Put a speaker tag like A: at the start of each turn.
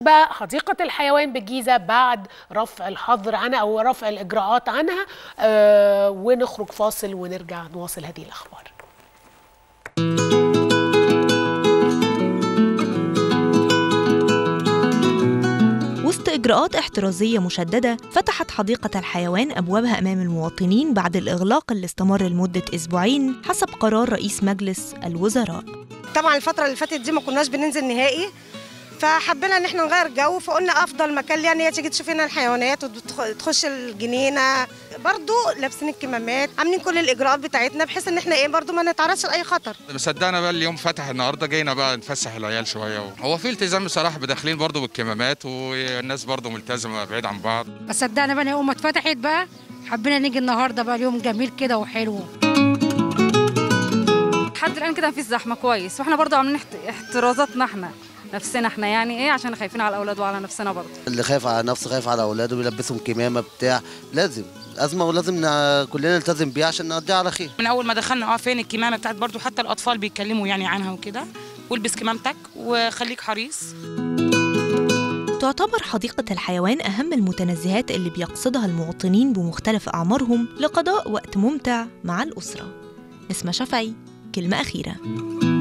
A: بالنسبه حديقه الحيوان بالجيزه بعد رفع الحظر عنها او رفع الاجراءات عنها آه ونخرج فاصل ونرجع نواصل هذه الاخبار
B: وسط إجراءات احترازية مشددة فتحت حديقة الحيوان أبوابها أمام المواطنين بعد الإغلاق اللي استمر لمدة أسبوعين حسب قرار رئيس مجلس الوزراء
C: طبعا الفترة اللي فاتت دي ما كناش بننزل نهائي فحبينا ان احنا نغير جو فقلنا افضل مكان يعني هي تيجي تشوف هنا الحيوانات وتخش الجنينه برضو لابسين الكمامات عاملين كل الاجراءات بتاعتنا بحيث ان احنا ايه برضو ما نتعرضش لاي خطر
D: مصدقنا بقى اليوم فتح النهارده جينا بقى نفسح العيال شويه هو في التزام بصراحه بداخلين برضو بالكمامات والناس برضو ملتزمه بعيد عن بعض
E: صدقنا بقى يوم ما اتفتحت بقى حبينا نيجي النهارده بقى اليوم جميل كده وحلو
F: لحد الان كده مفيش زحمه كويس واحنا برضو عاملين احترازاتنا احنا نفسنا احنا يعني ايه عشان خايفين على الاولاد وعلى نفسنا برضه
G: اللي خايف على نفسه خايف على اولاده بيلبسهم كمامه بتاع لازم ازمه ولازم كلنا نلتزم بيها عشان نقضيها على خير
H: من اول ما دخلنا اه فين الكمامه بتاعت برضو حتى الاطفال بيتكلموا يعني عنها وكده والبس كمامتك وخليك حريص
B: تعتبر حديقة الحيوان أهم المتنزهات اللي بيقصدها المواطنين بمختلف أعمارهم لقضاء وقت ممتع مع الأسرة نسمة شفعي كلمة أخيرة